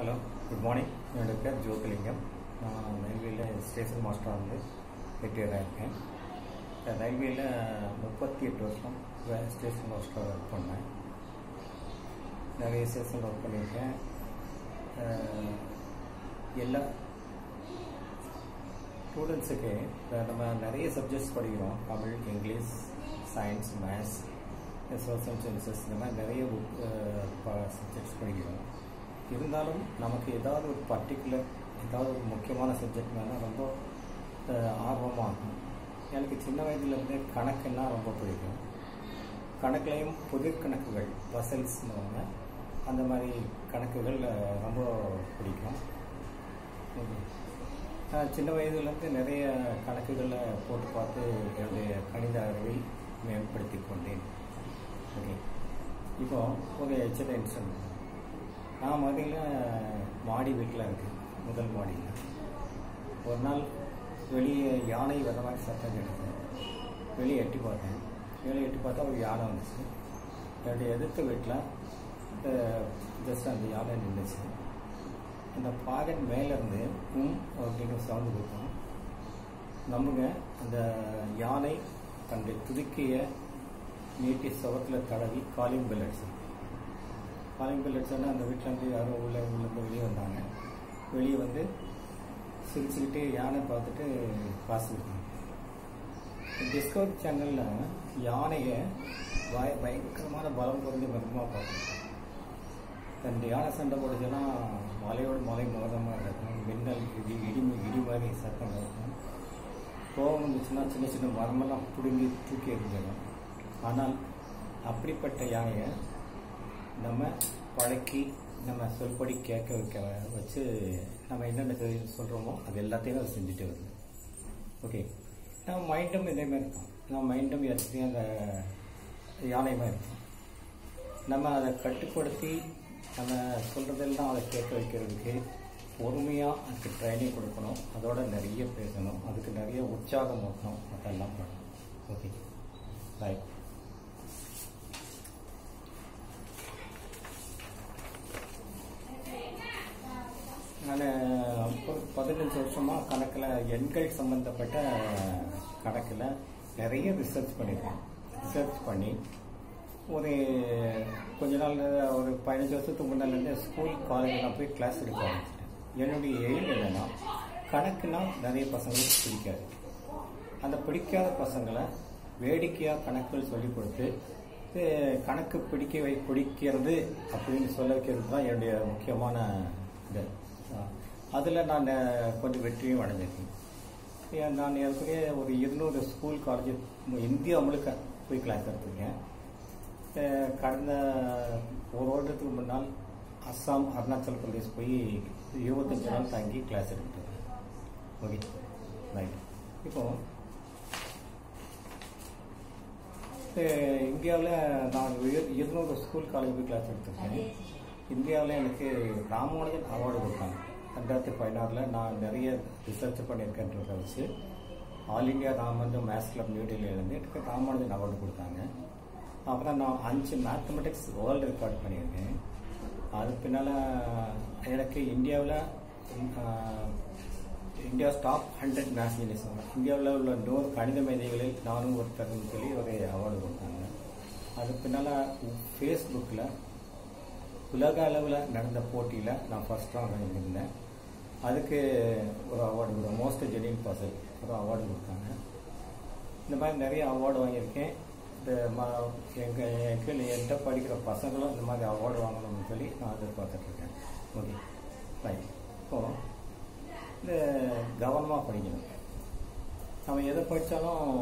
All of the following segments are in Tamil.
ஹலோ குட் மார்னிங் என்னோட பேர் ஜோதிலிங்கம் நான் ரயில்வேயில் ஸ்டேஷன் மாஸ்டராக வந்து ரிட்டையர் ஆகிருக்கேன் ரயில்வேயில் முப்பத்தி எட்டு வருஷம் வே- ஸ்டேஷன் மாஸ்டராக ஒர்க் பண்ணேன் நிறைய ஸ்டேஷனில் ஒர்க் பண்ணியிருக்கேன் அஹ், எல்லா ஸ்டூடெண்ட்ஸுக்கு நம்ம நிறைய சப்ஜெக்ட்ஸ் படிக்கிறோம் Tamil English science maths social sciences இந்த மாதிரி நிறைய புக் சப்ஜெக்ட்ஸ் படிக்கிறோம் இருந்தாலும் நமக்கு ஏதாவது ஒரு பர்டிகுலர் ஏதாவது ஒரு முக்கியமான சப்ஜெக்ட் மேலே ரொம்ப அஹ், ஆர்வமா இருக்கும் எனக்கு சின்ன வயதுலேருந்தே கணக்குன்னா ரொம்ப பிடிக்கும் கணக்குலையும் புதிர் கணக்குகள் பசல்ஸ்னுவாங்க அந்த மாதிரி கணக்குகள் அஹ், ரொம்ப பிடிக்கும் ஓகே. நான் சின்ன வயதுலேருந்து நிறைய கணக்குகளை போட்டு பார்த்து என்னுடைய கணித அறிவை மேம்படுத்தி கொண்டேன் ஓகே இப்போ ஒரு சின்ன இன்சிடென்ட் நான் மதியில் மாடி வீட்டில் இருக்கேன் முதல் மாடியில் ஒரு நாள் வெளியே யானை வர மாதிரி சத்தம் கேட்டது வெளியே எட்டி பார்த்தேன் வெளியே எட்டி பார்த்தா ஒரு யானை வந்துச்சு என்னுடைய எதிர்த்த வீட்டில் ஜஸ்ட் அந்த யானை நின்றுச்சு அந்த பாகன் மேலேருந்து உம் அப்படின்னு சவுண்டு கொடுத்தோம் நம்புங்க அந்த யானை தன்னுடைய துதிக்கைய நீட்டி சுவத்தில் தடவி காலிங் பெல் அடிச்சு காலிங் பெல் அடிச்சோன்னா அந்த வீட்டிலேருந்து யாரும் உள்ள உள்ளேருந்து வெளியே வந்தாங்க வெளியே வந்து சிரிச்சுக்கிட்டு யானை பார்த்துட்டு காசு கொடுத்தாங்க டிஸ்கவரி சேனலில் யானையை பய பயங்கரமான பலம் குறைஞ்ச மிருகமாக பார்த்துருக்கோம் தன் யானை சண்டை போடுச்சுன்னா மலையோட மலை மோதமாக இருக்கும் மின்னல் இடி இடி இடி மாதிரி சத்தம் இருக்கும் கோபம் வந்துச்சுன்னா சின்ன சின்ன மரமெல்லாம் பிடுங்கி தூக்கி எறிஞ்சிடும் ஆனால் அப்படிப்பட்ட யானையை நம்ம பழக்கி நம்ம சொல்படி கேட்க வைக்க வச்சு நம்ம என்னென்ன சொல்கிறோமோ அது எல்லாத்தையும் அது செஞ்சுட்டு வருது ஓகே நம்ம மைண்டும் இதே மாதிரி இருக்கும் நம்ம மைண்டும் எப்படியும் அந்த யானை மாதிரி இருக்கும் நம்ம அதை கட்டுப்படுத்தி நம்ம சொல்கிறதெல்லாம் அதை கேட்க வைக்கிறதுக்கு பொறுமையாக அதுக்கு ட்ரைனிங் கொடுக்கணும் அதோட நிறைய பேசணும் அதுக்கு நிறைய உற்சாகம் ஊட்டணும் அதெல்லாம் பண்ணணும் ஓகே பாய் நான் ஒரு பதினஞ்சு வருஷமாக கணக்கில் எண்கள் சம்மந்தப்பட்ட கணக்கில் நிறைய ரிசர்ச் பண்ணியிருக்கேன் ரிசர்ச் பண்ணி ஒரு கொஞ்ச நாள் ஒரு பதினஞ்சு வருஷத்துக்கு முன்னாலேருந்து ஸ்கூல் காலேஜெலாம் போய் கிளாஸ் எடுக்க ஆரம்பிச்சிட்டேன் என்னுடைய எய்ம் என்னென்னா கணக்குனா நிறைய பசங்களுக்கு பிடிக்காது அந்த பிடிக்காத பசங்களை வேடிக்கையாக கணக்குகள் சொல்லிக் கொடுத்து இது கணக்கு பிடிக்க வை பிடிக்கிறது அப்படின்னு சொல்ல வைக்கிறது தான் என்னுடைய முக்கியமான இது அதில் நான் கொஞ்சம் வெற்றியும் அடைஞ்சிருக்கேன் ஏன் நான் ஏற்கனவே ஒரு இருநூறு ஸ்கூல் காலேஜ் இந்தியா முழுக்க போய் கிளாஸ் எடுத்திருக்கேன் அஹ் கடந்த ஒரு வருடத்துக்கு முன்னால் அஸ்ஸாம் அருணாச்சல் பிரதேஷ் போய் இருபத்தஞ்சு நாள் தங்கி கிளாஸ் எடுத்துட்டு வரேன். ஓகே ரைட் இப்போ இந்தியாவில் நான் இரு- இருநூறு ஸ்கூல் காலேஜ் போய் கிளாஸ் எடுத்திருக்கேன் இந்தியாவில் எனக்கு ராமானுஜன் அவார்டு கொடுத்தாங்க ரெண்டாயிரத்தி பதினாறில் நான் நிறைய ரிசர்ச் பண்ணியிருக்கேன்றத வச்சு all India Ramanujan maths club new டெல்லியிலேருந்து எனக்கு ராமானுஜன் அவார்டு கொடுத்தாங்க அப்புறம் நான் அஞ்சு மேத்தமெட்டிக்ஸ் வேர்ல்டு ரெக்கார்ட் பண்ணியிருக்கேன் அது பின்னால் எனக்கு இந்தியாவில் India top hundred maths genius இந்தியாவில் உள்ள நூறு கணித மேதைகளில் நானும் ஒருத்தர்னு சொல்லி ஒரு அவார்டு கொடுத்தாங்க அது பின்னால் ஃபேஸ்புக்கில் உலக அளவில் நடந்த போட்டியில் நான் ஃபர்ஸ்ட் ரவுண்ட் வாங்கியிருந்தேன் அதுக்கு ஒரு அவார்டு கொடுத்தாங்க மோஸ்ட் ஜெனியன் பர்சன் ஒரு அவார்டு கொடுத்தாங்க இந்த மாதிரி நிறைய அவார்டு வாங்கியிருக்கேன் இந்த ம எங்கள் எங்கள் என்கிட்ட படிக்கிற பசங்களும் இந்த மாதிரி அவார்டு வாங்கணும்னு சொல்லி நான் எதிர்பார்த்துட்ருக்கேன் ஓகே ரைட் இப்போது இந்த கவனமாக படிக்கணும் நம்ம எதை படித்தாலும்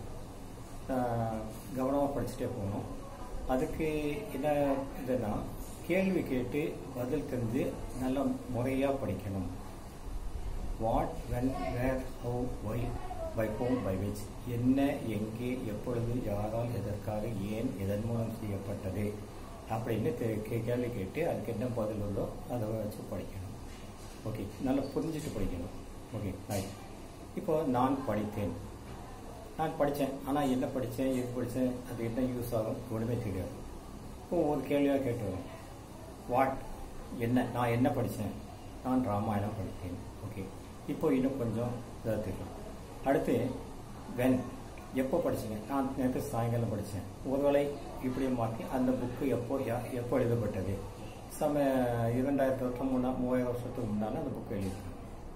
கவனமாக படிச்சுட்டே போகணும் அதுக்கு என்ன இதுன்னா கேள்வி கேட்டு பதில் தெரிஞ்சு நல்ல முறையாக படிக்கணும் what when where how why by whom by which என்ன எங்கே எப்பொழுது யாரால் எதற்காக ஏன் எதன் மூலம் செய்யப்பட்டது அப்படின்னு தெ- கே- கேள்வி கேட்டு அதுக்கு என்ன பதில் உள்ளோ அதை வச்சு படிக்கணும் ஓகே நல்லா புரிஞ்சுட்டு படிக்கணும் ஓகே ரைட் இப்போ நான் படித்தேன் நான் படித்தேன் ஆனால் என்ன படித்தேன் எது படித்தேன் அது என்ன யூஸ் ஆகும் ஒன்றுமே தெரியாது இப்போ ஒரு கேள்வியாக கேட்டு வரும் வாட் என்ன நான் என்ன படித்தேன் நான் ராமாயணம் படித்தேன் ஓகே இப்போ இன்னும் கொஞ்சம் இதாக தெரியும் அடுத்து வென் எப்போ படிச்சீங்க நான் நேற்று சாயங்காலம் படித்தேன் ஒருவேளை இப்படி மாற்றி அந்த புக்கு எப்போ யா- எப்போ எழுதப்பட்டது சம இரண்டாயிரத்து வருஷம் முன்னா மூவாயிரம் வருஷத்துக்கு முன்னால் அந்த புக்கு எழுதியிருக்காங்க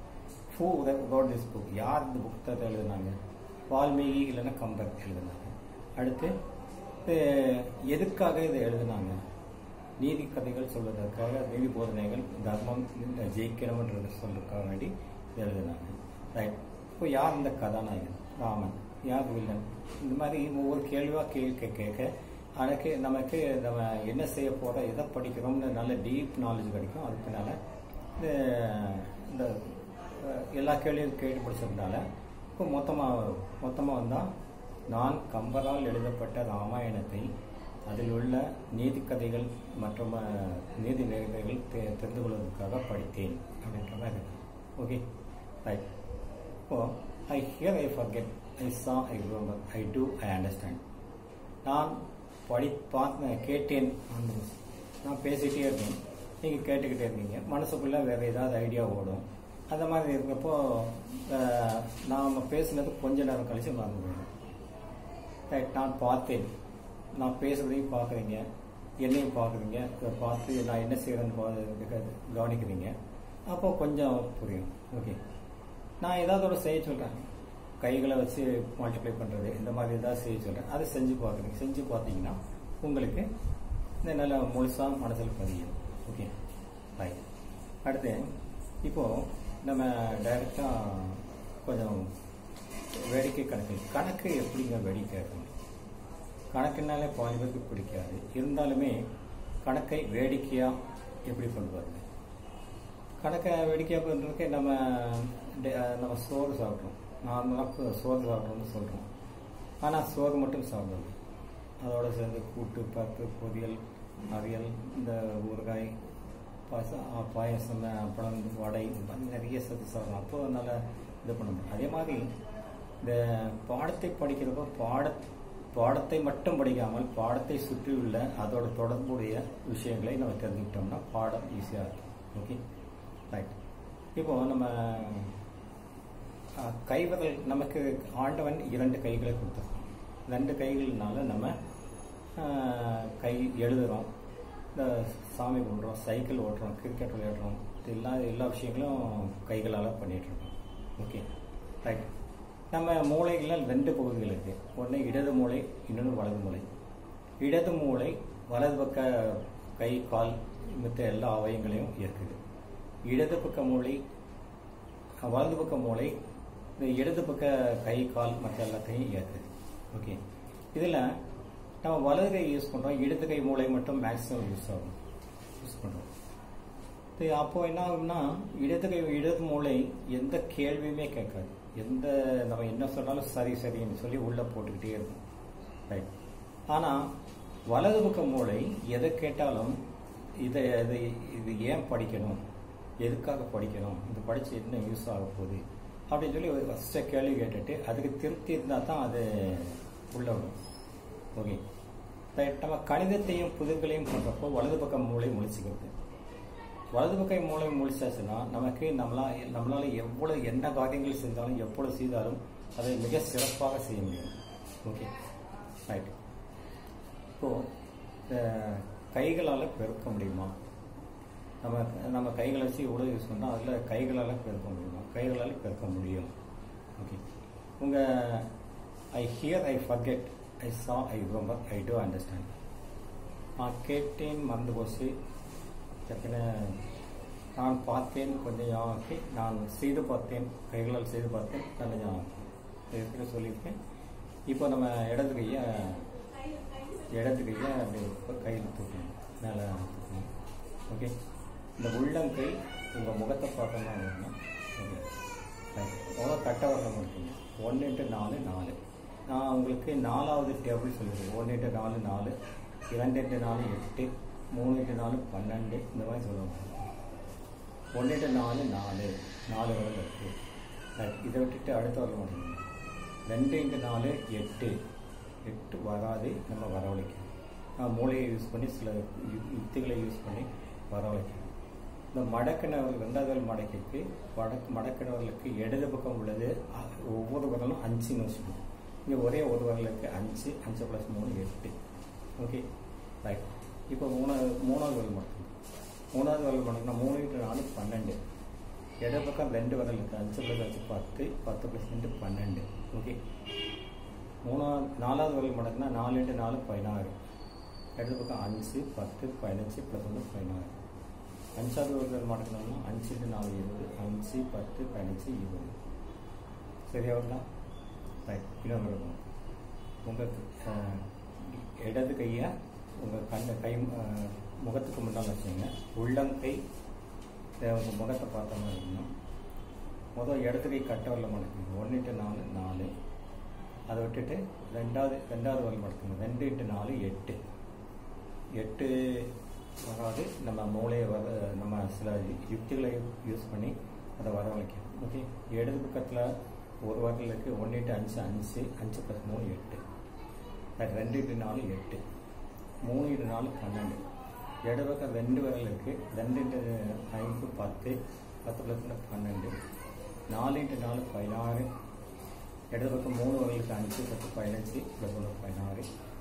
ஹூ ரோட் திஸ் புக் யார் இந்த புத்தகத்தை எழுதுனாங்க வால்மீகி இல்லைன்னா கம்பர் எழுதுனாங்க அடுத்து அஹ், எதுக்காக இதை எழுதுனாங்க நீதி கதைகள் சொல்வதற்காக நீதி போதனைகள் தர்மம் இந்த ஜெயிக்கணும்ன்றது சொல்றதுக்காக வேண்டி இதை எழுதுனாங்க ரைட் இப்போ யார் இந்த கதாநாயகன் ராமன் யார் வில்லன் இந்த மாதிரி ஒவ்வொரு கேள்வியாக கேட்க கேட்க அதுக்கு நமக்கு நம்ம என்ன செய்ய போகிறோம் எதை படிக்கிறோம்னு நல்ல டீப் நாலேஜ் கிடைக்கும் அதுக்கு பின்னால் இந்த இந்த அஹ், எல்லா கேள்வியும் கேட்டு படிச்சதுனால இப்போ மொத்தமாக மொத்தமாக வந்தால் நான் கம்பரால் எழுதப்பட்ட ராமாயணத்தை அதில் உள்ள நீதிக்கதைகள் மற்றும் அஹ், நீதி நெறிமுறைகள் தெ- தெரிந்து கொள்வதற்காக படித்தேன் அப்படின்ற மாதிரி இருக்கு ஓகே ரைட் இப்போ ஐ here I forget I saw I remember I do I understand நான் படி பார்த்தேன் கேட்டேன் அந்த நான் பேசிகிட்டே இருக்கேன் நீங்கள் கேட்டுக்கிட்டே இருக்கீங்க மனசுக்குள்ளே வேறு ஏதாவது ஐடியா ஓடும் அந்த மாதிரி இருக்கப்போ அஹ், நாம பேசுனது கொஞ்ச நேரம் கழிச்சு மறந்து போயிடும் ரைட் நான் பார்த்தேன் நான் பேசுறதையும் பார்க்குறீங்க என்னையும் பார்க்குறீங்க இதை பார்த்து நான் என்ன செய்கிறேன்னு கவனிக்கிறீங்க அப்போ கொஞ்சம் புரியும் ஓகே நான் ஏதாவது ஒரு செய்ய சொல்கிறேன் கைகளை வச்சு மல்டிப்ளை பண்ணுறது இந்த மாதிரி ஏதாவது செய்ய சொல்கிறேன் அதை செஞ்சு பார்க்குறீங்க செஞ்சு பார்த்தீங்கன்னா உங்களுக்கு இந்த நல்ல முழுசாக மனசில் பதியும் ஓகே ரைட் அடுத்து இப்போது நம்ம டைரெக்டாக கொஞ்சம் வேடிக்கை கணக்கு கணக்கு எப்படிங்க வேடிக்கை இருக்கும் கணக்குனாலே பாதி பேருக்கு பிடிக்காது இருந்தாலுமே கணக்கை வேடிக்கையாக எப்படி கொண்டு வருது கணக்கை வேடிக்கையாக பண்ணுறதுக்கு நம்ம டே- நம்ம சோறு சாப்பிட்றோம் நார்மலாக சோறு சாப்பிட்றோம்னு சொல்கிறோம் ஆனால் சோறு மட்டும் சாப்பிடுறது அதோட சேர்ந்து கூட்டு பருப்பு பொரியல் அவியல் இந்த ஊறுகாய் பாசம் ஆ, பாயாசம் அப்பளம் வடை இந்த மாதிரி நிறைய சேர்த்து சாப்பிடலாம் அப்போ நல்லா இது பண்ண முடியும் அதே மாதிரி இந்த பாடத்தை படிக்கிறப்போ பாட பாடத்தை மட்டும் படிக்காமல் பாடத்தை சுற்றியுள்ள அதோட தொடர்புடைய விஷயங்களை நம்ம தெரிஞ்சுக்கிட்டோம்னா பாடம் ஈஸியாக இருக்கும் ஓகே ரைட் இப்போ நம்ம அஹ், கைவிரல் நமக்கு ஆண்டவன் இரண்டு கைகளை கொடுத்துருக்கான் ரெண்டு கைகள்னால நம்ம அஹ், கை எழுதுறோம் இந்த சாமி கும்பிட்றோம் சைக்கிள் ஓட்டுறோம் கிரிக்கெட் விளையாடுறோம் இது எல்லா எல்லா விஷயங்களும் கைகளால் பண்ணிட்டு இருக்கோம் ஓகே ரைட் நம்ம மூளைகளில் ரெண்டு பகுதிகள் இருக்கு ஒன்று இடது மூளை இன்னொன்று வலது மூளை இடது மூளை வலது பக்க கை கால் மற்ற எல்லா அவயங்களையும் இயக்குது இடது பக்க மூளை அஹ், வலது பக்க மூளை இந்த இடது பக்க கை கால் மற்ற எல்லாத்தையும் இயக்குது ஓகே இதில் நம்ம வலது கை யூஸ் பண்ணுறோம் இடது கை மூளை மட்டும் மேக்ஸிமம் யூஸ் ஆகும் யூஸ் பண்ணுறோம் இது அப்போ என்ன ஆகும்னா இடது கை இடது மூளை எந்த கேள்வியுமே கேட்காது எந்த நம்ம என்ன சொன்னாலும் சரி சரின்னு சொல்லி உள்ள போட்டுக்கிட்டே இருக்கும் ரைட் ஆனால் வலது பக்க மூளை எதை கேட்டாலும் இதை இது இது ஏன் படிக்கணும் எதுக்காக படிக்கணும் இது படித்து என்ன யூஸ் ஆக போகுது அப்படின்னு சொல்லி ஒரு ஃபஸ்ட்டு கேள்வி கேட்டுட்டு அதுக்கு திருப்தி இருந்தால் தான் அது உள்ள விடும் ஓகே ரைட் நம்ம கணிதத்தையும் புதிர்களையும் பண்ணுறப்போ வலது பக்கம் மூளை முழிச்சுக்கிறது வலது பக்க மூளை முழிச்சாச்சுன்னா நமக்கு நம்மளா நம்மளால எவ்வளவு என்ன காரியங்கள் செஞ்சாலும் எவ்வளவு செய்தாலும் அதை மிக சிறப்பாக செய்ய முடியும் ஓகே ரைட் இப்போ இந்த கைகளால் பெருக்க முடியுமா நம்ம நம்ம கைகளை வச்சு இவ்வளோ யூஸ் பண்ணால் அதில் கைகளால் பெருக்க முடியுமா கைகளால் பெருக்க முடியும் ஓகே உங்கள் ஐ here I forget I saw I remember I do understand நான் கேட்டேன் மறந்து போச்சு டக்குன்னு நான் பார்த்தேன் கொஞ்சம் ஞாபகம் இருக்கு. நான் செய்து பார்த்தேன் கைகளால் செய்து பார்த்தேன் நல்ல ஞாபகம் இருக்கு. ஏற்கனவே சொல்லியிருக்கேன் இப்போ நம்ம இடது கையை இடது கையை அப்படி கையில் தூக்கணும் மேலே தூக்கணும் ஓகே இந்த உள்ளங்கை உங்கள் முகத்தை பார்த்தோம்னா வரணும் ஓகே ரைட் முதல்ல கட்ட வரணும் இருக்குங்க ஒன்று இன்ட்டு நாலு நாலு நான் உங்களுக்கு நாலாவது டேபிள் சொல்லியிருக்கேன் ஒன்று இன்ட்டு நாலு நாலு இரண்டு இன்ட்டு நாலு எட்டு மூணு இன்ட்டு நாலு பன்னெண்டு இந்த மாதிரி சொல்லுவாங்க ஒன்று இன்ட்டு நாலு நாலு நாலு வரல இருக்குது ரைட் இதை விட்டுட்டு அடுத்த வரல மாட்டேங்க ரெண்டு இன்ட்டு நாலு எட்டு எட்டு வராது நம்ம வரவழைக்கணும் நான் மூளையை யூஸ் பண்ணி சில யு- யுக்திகளை யூஸ் பண்ணி வரவழைக்கணும் இந்த மடக்கினவர்கள் ரெண்டாவது விரல் மடக்கிக்கு வடக்கு மடக்கினவர்களுக்கு இடது பக்கம் உள்ளது அ- ஒவ்வொரு விரலும் அஞ்சுன்னு வச்சுக்கணும் இங்கே ஒரே ஒரு விரலுக்கு அஞ்சு அஞ்சு ப்ளஸ் மூணு எட்டு ஓகே ரைட் இப்போ மூணாவது மூணாவது விரல் மடக்கணும் மூணாவது விரல் மடக்கினா மூணு இன்ட்டு நாலு பன்னெண்டு இடது பக்கம் ரெண்டு விரல் இருக்குது அஞ்சு ப்ளஸ் அஞ்சு பத்து பத்து ப்ளஸ் ரெண்டு பன்னெண்டு ஓகே மூணாவது நாலாவது விரல் மடக்குனா நாலு இன்ட்டு நாலு பதினாறு இடது பக்கம் அஞ்சு பத்து பதினஞ்சு ப்ளஸ் ஒன்று பதினாறு அஞ்சாவது விரல் மடக்கணும்னா அஞ்சு இன்ட்டு நாலு இருபது அஞ்சு பத்து பதினஞ்சு இருபது சரியா வருதா ரைட் இன்னொன்று இருக்கும் உங்கள் இடது கையை உங்கள் கண்ணு கை அஹ், முகத்துக்கு முன்னால் வச்சுங்க உள்ளங்கை உங்கள் முகத்தை பார்த்த மாதிரி இருக்கணும் முதல் இடது கை கட்ட வரல மடக்குங்க ஒன்று இன்ட்டு நாலு நாலு அதை விட்டுட்டு ரெண்டாவது ரெண்டாவது வரல் மடக்குங்க ரெண்டு இன்ட்டு நாலு எட்டு எட்டு வராது நம்ம மூளையை வர நம்ம சில யுக்திகளை யூஸ் பண்ணி அதை வரவழைக்கணும் ஓகே இடது பக்கத்தில் ஒரு வரலுக்கு ஒன்று இன்ட்டு அஞ்சு அஞ்சு அஞ்சு ப்ளஸ் மூணு எட்டு அது ரெண்டு இன்ட்டு நாலு எட்டு மூணு இன்ட்டு நாலு பன்னெண்டு இடது பக்கம் ரெண்டு விரல் இருக்குது ரெண்டு இன்ட்டு ஐந்து பத்து பத்து ப்ளஸ் பன்னெண்டு நாலு இன்ட்டு நாலு பதினாறு இடது பக்கம் மூணு விரலுக்கு அஞ்சு பத்து பதினஞ்சு ப்ளஸ் ஒன்று பதினாறு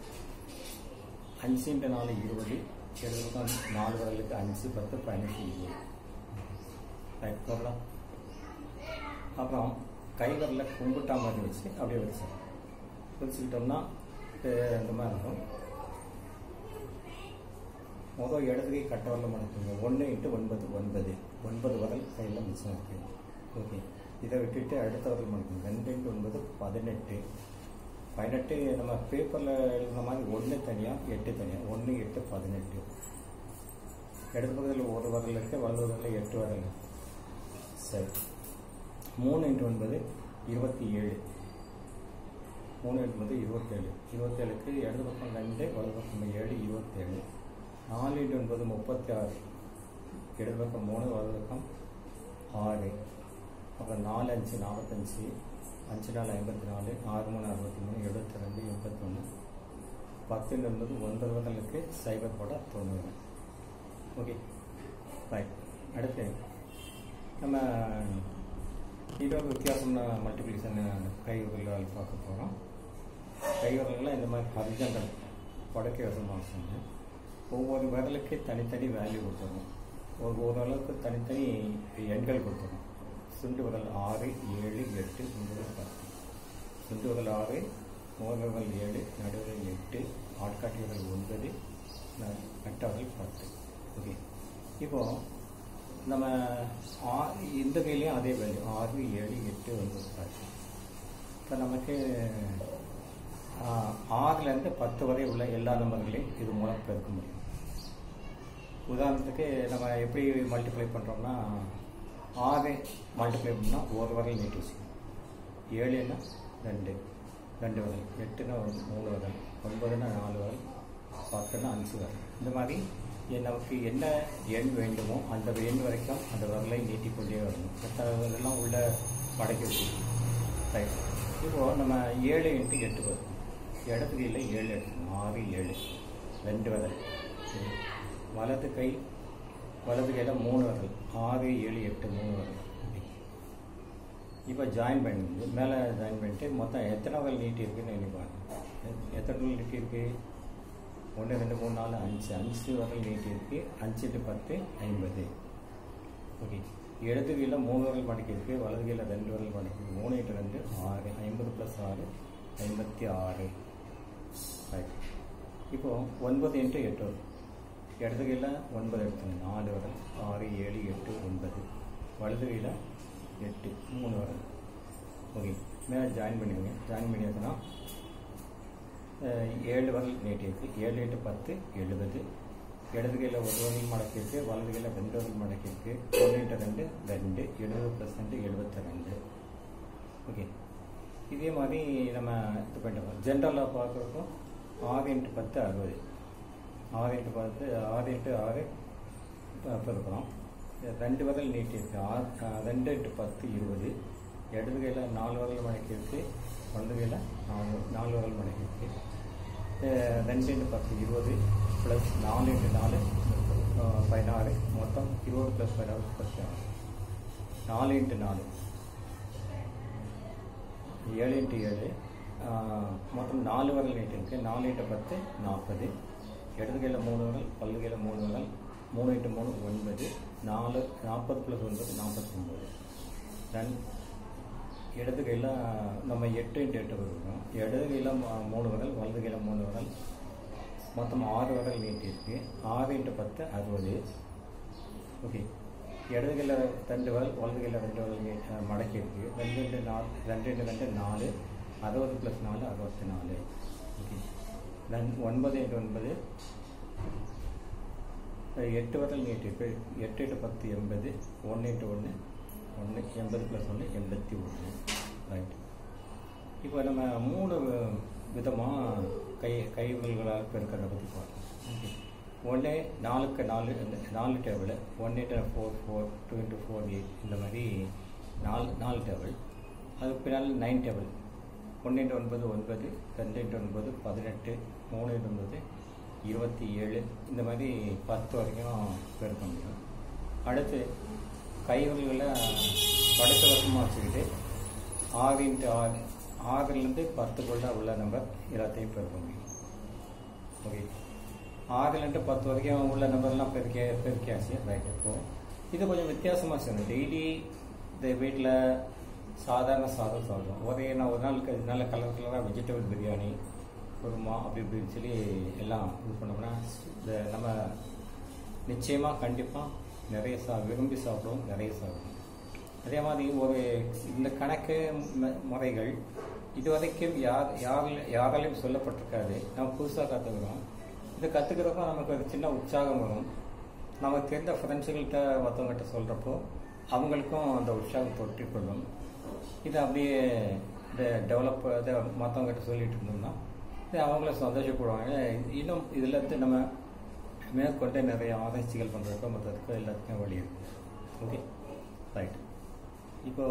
அஞ்சு இன்ட்டு நாலு இருபது இடது பக்கம் நாலு விரலுக்கு அஞ்சு பத்து பதினஞ்சு இருபது ரைட் போகலாம் அப்புறம் கை விரல கும்பிட்டா மாதிரி வச்சு அப்படியே வச்சு வச்சுக்கிட்டோம்னா இது இந்த மாதிரி இருக்கும் முதல் இடது கை கட்ட வரல மடக்குங்க ஒன்று இன்ட்டு ஒன்பது ஒன்பது ஒன்பது வரல் கையில் மிச்சம் இருக்குது ஓகே இதை விட்டுட்டு அடுத்த வரல் மடக்குங்க ரெண்டு இன்ட்டு ஒன்பது பதினெட்டு பதினெட்டு நம்ம பேப்பரில் எழுதுன மாதிரி ஒன்று தனியாக எட்டு தனியாக ஒன்று எட்டு பதினெட்டு இடது பக்கத்தில் ஒரு வரல் இருக்குது வலது பக்கத்தில் எட்டு வரல் இருக்கு. சரி மூணு இன்ட்டு ஒன்பது இருபத்தி ஏழு மூணு இன்ட்டு ஒன்பது இருபத்தேழு இருபத்தேழுக்கு இடது பக்கம் ரெண்டு வலது பக்கம் ஏழு இருபத்தேழு நாலு இன்ட்டு ஒன்பது முப்பத்தி ஆறு இடது பக்கம் மூணு வலது பக்கம் ஆறு அப்புறம் நாலு அஞ்சு நாற்பத்தஞ்சு அஞ்சு நாலு ஐம்பத்தி நாலு ஆறு மூணு அறுபத்தி மூணு எழுபத்தி ரெண்டு எண்பத்தொன்று பத்து என்பது ஒன்பது வதலுக்கு சைபர் போட தொண்ணூறு ஓகே ரைட் அடுத்து நம்ம இன்னொரு வித்தியாசம்னா மல்டிபிளிகேஷன் கை விரல்கள் பார்க்க போகிறோம் கை விரல்கள் இந்த மாதிரி ஹரிஜண்டல் படுக்கை விரல் சொன்னேன் ஒவ்வொரு விரலுக்கு தனித்தனி வேல்யூ கொடுத்துருவோம் ஒரு ஒரு அளவுக்கு தனித்தனி எண்கள் கொடுத்துருவோம் சுண்டு விரல் ஆறு ஏழு எட்டு ஒன்பது பத்து சுண்டு விரல் ஆறு மோதிர விரல் ஏழு நடுவிரல் எட்டு ஆட்காட்டி விரல் ஒன்பது ந- நட்ட விரல் பத்து ஓகே இப்போ நம்ம ஆ- இந்த கையிலையும் அதே வேல்யூ ஆறு ஏழு எட்டு ஒன்பது பத்து இப்போ நமக்கு ஆ, ஆறுலேருந்து பத்து வரை உள்ள எல்லா நம்பர்களையும் இது மூலம் பெருக்க முடியும் உதாரணத்துக்கு நம்ம எப்படி மல்டிப்ளை பண்ணுறோம்னா ஆறு மல்டிப்ளை பண்ணால் ஒரு வரல் நீட்டி வச்சுக்கணும் ஏழுன்னா ரெண்டு ரெண்டு வரல் எட்டுனா ஒரு மூணு வரல் ஒன்பதுனா நாலு வரல் பத்துனா அஞ்சு வரல் இந்த மாதிரி எ- நமக்கு என்ன எண் வேண்டுமோ அந்த எண் வரைக்கும் அந்த வரலை நீட்டிக்கொண்டே வரணும் எத்தனை வரலாம் உள்ள மடக்கி வச்சுக்கணும் ரைட் இப்போது நம்ம ஏழு இன்ட்டு எட்டு வரும் இடது கையில் ஏழு எடுக்கணும் ஆறு ஏழு ரெண்டு வரல் சரி. வலது கை வலது கையில் மூணு வரல் ஆறு ஏழு எட்டு மூணு வரல் அப்படி. இப்போ ஜாயின் பண்ணி மேலே ஜாயின் பண்ணிட்டு மொத்தம் எத்தனை வரல் நீட்டி இருக்குன்னு எண்ணி பாருங்க எத்- எத்தனை வரல் நீட்டி இருக்கு ஒன்று ரெண்டு மூணு நாலு அஞ்சு அஞ்சு வரல் நீட்டி இருக்கு அஞ்சு டு பத்து ஐம்பது ஓகே இடது கையில் மூணு வரல் மடக்கி இருக்கு வலது கையில் ரெண்டு வரல் மடக்கி இருக்கு மூணு எட்டு ரெண்டு ஆறு ஐம்பது ப்ளஸ் ஆறு ஐம்பத்தி ஆறு ரைட் இப்போ ஒன்பது இன்ட்டு எட்டு வரும் இடது கையில் ஒன்பது எடுத்துங்க நாலு வரல் ஆறு ஏழு எட்டு ஒன்பது வலது கையில் எட்டு மூணு வரல் ஓகே மேலே ஜாயின் பண்ணிடுங்க ஜாயின் பண்ணியாச்சுன்னா அஹ், ஏழு வரல் நீட்டியிருக்கு ஏழு எட்டு பத்து எழுபது இடது கையில் ஒரு வரல் மடக்கியிருக்கு வலது கையில் ரெண்டு வரல் மடக்கியிருக்கு ஒன்று இன்ட்டு ரெண்டு ரெண்டு எழுபது ப்ளஸ் ரெண்டு எழுபத்தி ரெண்டு ஓகே இதே மாதிரி நம்ம இது பண்ணிட்டோம் ஜென்ரலாக பார்க்குறப்போ ஆறு இன்ட்டு பத்து அறுபது ஆறு இன்ட்டு பத்து ஆறு இன்ட்டு ஆறு இப்போ இருக்கிறோம் ரெண்டு வரல் நீட்டி இருக்கு ஆறு அஹ், ரெண்டு இன்ட்டு பத்து இருபது இடது கையில் நாலு வரல் மடக்கி இருக்கு வலது கையில் நாலு நாலு வரல் மடக்கி இருக்கு அஹ், ரெண்டு இன்ட்டு பத்து இருபது ப்ளஸ் நாலு இன்ட்டு நாலு முப்பது பதினாறு மொத்தம் இருபது ப்ளஸ் பதினாறு முப்பத்தி ஆறு நாலு இன்ட்டு நாலு ஏழு இன்ட்டு ஏழு மொத்தம் நாலு வரல் நீட்டு இருக்குது நாலு இன்ட்டு பத்து நாற்பது இடது கையில் மூணு வரல் பல்லு கையில் மூணு வரல் மூணு இன்ட்டு மூணு ஒன்பது நாலு நாற்பது ப்ளஸ் ஒன்பது நாற்பத்தொம்பது தென் இடது கையில் நம்ம எட்டு இன்ட்டு எட்டு வருவோம் இடது கையில் மூணு வரல் வலது கையில் மூணு வரல் மொத்தம் ஆறு வரல் நீட்டி இருக்குது ஆறு இன்ட்டு பத்து அறுபது ஓகே இடது கையில் ரெண்டு வரல் வலது கையில் ரெண்டு வரல் நீ மடக்கி இருக்குது ரெண்டு ரெண்டு நாலு ரெண்டு ரெண்டு ரெண்டு நாலு அறுபது ப்ளஸ் நாலு அறுபத்தி நாலு ஓகே தென் ஒன்பது இன்ட்டு ஒன்பது எட்டு வரல் நீட்டி இருக்கு எட்டு எட்டு பத்து எண்பது ஒன்று இன்ட்டு ஒன்று ஒன்று எண்பது ப்ளஸ் ஒன்று எண்பத்தி ஒன்று ரைட் இப்போ நம்ம மூணு விதமாக கை கைவிரல்களால் பெருக்கிறத பற்றி பார்க்கலாம் ஓகே ஒன்று நாலுக்கு நாலு இந்த நாலு table one into four four two into four eight இந்த மாதிரி நாலு நாலு டேபிள் அதுக்கு பின்னால் நைன் டேபிள் ஒன்று இன்ட்டு ஒன்பது ஒன்பது ரெண்டு இன்ட்டு ஒன்பது பதினெட்டு மூணு இன்ட்டு ஒன்பது இருபத்தி ஏழு இந்த மாதிரி பத்து வரைக்கும் பெருக்க முடியும் அடுத்து கைவிரல்களை படுத்த வசமாக வச்சுக்கிட்டு ஆறு இன்ட்டு ஆறு ஆறுலேருந்து பத்துக்குள்ள உள்ள நம்பர் எல்லாத்தையும் பெருக்க முடியும் ஓகே ஆறுலேருந்து பத்து வரைக்கும் உள்ள நம்பர்லாம் பெருக்க பெருக்கியாச்சு ரைட் இப்போ இது கொஞ்சம் வித்தியாசமாக செய்யணும் டெய்லி இந்த வீட்டில் சாதாரண சாதம் சாப்பிடுவோம் ஒரே நான் ஒரு நாளுக்கு நல்ல கலர் கலராக வெஜிடபிள் பிரியாணி குருமா அப்படி இப்படின்னு சொல்லி எல்லாம் இது பண்ணோம்னா இந்த நம்ம நிச்சயமாக கண்டிப்பாக நிறைய சா விரும்பி சாப்பிடுவோம் நிறைய சாப்பிடுவோம் அதே மாதிரி ஒரு இந்த கணக்கு ம- முறைகள் இதுவரைக்கும் யார் யார் யாராலையும் சொல்லப்பட்டிருக்காது நம்ம புதுசாக கற்றுக்கிறோம் இது கற்றுக்கிறப்போ நமக்கு ஒரு சின்ன உற்சாகம் வரும் நமக்கு தெரிந்த ஃப்ரெண்ட்ஸுகள்கிட்ட மற்றவங்ககிட்ட சொல்கிறப்போ அவங்களுக்கும் அந்த உற்சாகம் தொற்றிக் கொள்ளும் இது அப்படியே இந்த டெவலப் இதை மற்றவங்ககிட்ட சொல்லிட்டு இருந்தோம்னா இது அவங்கள சந்தோஷப்படுவாங்க இன்னும் இதில் இருந்து நம்ம மேற்கொண்டு நிறைய ஆராய்ச்சிகள் பண்ணுறதுக்கோ மற்றதுக்கோ எல்லாத்துக்கும் வழி இருக்கு ஓகே ரைட் இப்போ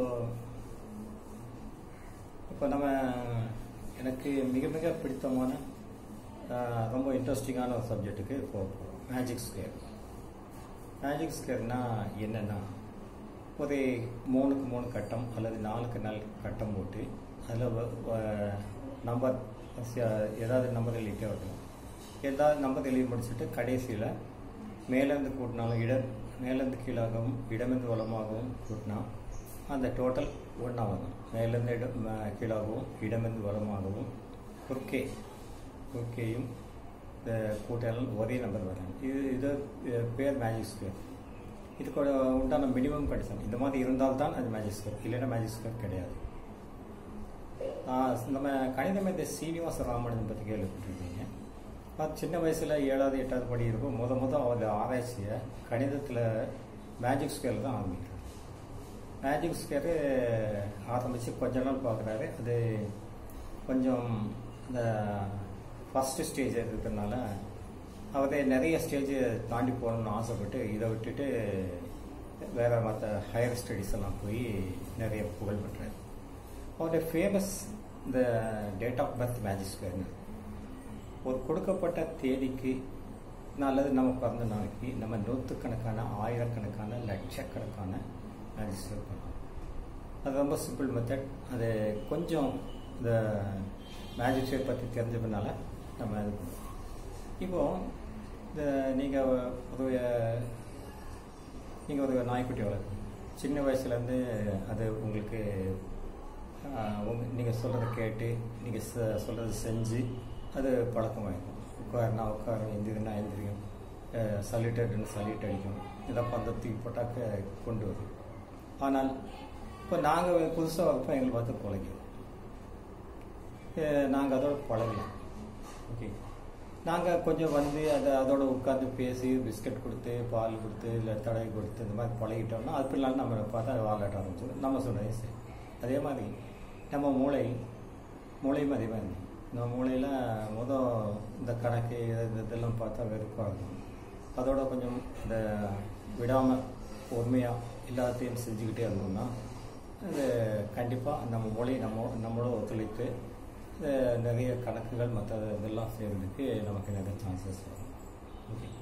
இப்போ நம்ம எனக்கு மிக மிக பிடித்தமான ஆஹ், ரொம்ப இன்ட்ரெஸ்டிங்கான ஒரு சப்ஜெக்ட்டுக்கு இப்போ மேஜிக் ஸ்கொயர் மேஜிக் ஸ்கொயர்னா என்னென்னா ஒரு மூணுக்கு மூணு கட்டம் அல்லது நாலுக்கு நாலு கட்டம் போட்டு அதில் நம்பர் ஏதாவது நம்பர் எழுதிட்டே வரணும் ஏதாவது நம்பர் எழுதி முடிச்சுட்டு கடைசியில் மேலேருந்து கூட்டினாலும் இட மேலேருந்து கீழாகவும் இடமிருந்து வலமாகவும் கூட்டினா அந்த டோட்டல் ஒன்றா வரும் மேலேருந்து இடம் ம- கீழாகவும் இடமிருந்து வலமாகவும் குறுக்கே குறுக்கேயும் இந்த கூட்டாலும் ஒரே நம்பர் வரும் இது இது அஹ், பேர் மேஜிக் ஸ்கொயர் இதுக்கு ஒரு உண்டான மினிமம் கண்டிஷன் இந்த மாதிரி இருந்தால்தான் அது மேஜிக் ஸ்கொயர் இல்லைன்னா மேஜிக் ஸ்கொயர் கிடையாது ஆஹ் நம்ம கணிதமேதை சீனிவாச ராமன் பற்றி கேள்விப்பட்டிருக்கீங்க அது சின்ன வயசில் ஏழாவது எட்டாவது படி இருக்கும் முத முத அவர் ஆராய்ச்சியை கணிதத்தில் மேஜிக் ஸ்கொயர் தான் ஆரம்பிக்கிறார் மேஜிக் ஸ்கொயரு ஆரம்பித்து கொஞ்ச நாள் பார்க்குறாரு அது கொஞ்சம் இந்த ஃபஸ்ட்டு ஸ்டேஜ் இருக்கிறதுனால அவர் நிறைய ஸ்டேஜ் தாண்டி போகணும்னு ஆசைப்பட்டு இதை விட்டுட்டு வேற மற்ற ஹையர் ஸ்டடீஸ் எல்லாம் போய் நிறைய புகழ் பெற்றார் அவருடைய ஃபேமஸ் இந்த டேட் ஆஃப் பர்த் மேஜிக் ஸ்கொயர்னு ஒரு கொடுக்கப்பட்ட தேதிக்கு அல்லது நம்ம பிறந்த நாளைக்கு நம்ம நூற்றுக்கணக்கான ஆயிரக்கணக்கான லட்சக்கணக்கான மேஜிக் ஸ்கொயர் பண்ணலாம் அது ரொம்ப சிம்பிள் மெத்தட் அது கொஞ்சம் இந்த மேஜிக் ஸ்கொயர் பற்றி தெரிஞ்சதுனால நம்ம இது பண்ணுவோம் இப்போ இந்த நீங்கள் ஒரு நீங்கள் ஒரு நாய்க்குட்டி வளர்க்குறீங்க சின்ன வயசுலேருந்து அது உங்களுக்கு நீங்கள் சொல்கிறத கேட்டு நீங்கள் சொல்கிறத செஞ்சு அது பழக்கமாயிருக்கும் உட்காருனா உட்காரும் எந்திரினா எந்திரிக்கும் சல்யூட் அடின்னு சல்யூட் அடிக்கும் இதை பந்தத்துக்கு போட்டாக்க கொண்டு வரும் ஆனால் இப்போ நாங்கள் புதுசாக வைப்போம் எங்களை பார்த்து பழகிடும் நாங்கள் அதோட பழகலாம் ஓகே நாங்கள் கொஞ்சம் வந்து அதை அதோட உட்காந்து பேசி பிஸ்கட் கொடுத்து பால் கொடுத்து இல்லை தடவை கொடுத்து இந்த மாதிரி பழகிட்டோம்னா அது பின்னால் நம்ம பார்த்தா வாலாட்ட ஆரம்பிச்சிடும் நம்ம சொன்னதே சரி அதே மாதிரி நம்ம மூளை மூளையும் அதே மாதிரி நம்ம மூளையில் மொதல் இந்த கணக்கு இது இதெல்லாம் பார்த்தா வெறுப்பாக இருக்கும் அதோட கொஞ்சம் இந்த விடாமல் பொறுமையாக எல்லாத்தையும் செஞ்சுக்கிட்டே இருந்தோம்னா அது கண்டிப்பாக நம்ம மூளை நம்ம நம்மளோட ஒத்துழைத்து இந்த நிறைய கணக்குகள் மற்ற இதெல்லாம் செய்கிறதுக்கு நமக்கு நிறைய சான்சஸ் வரும் ஓகே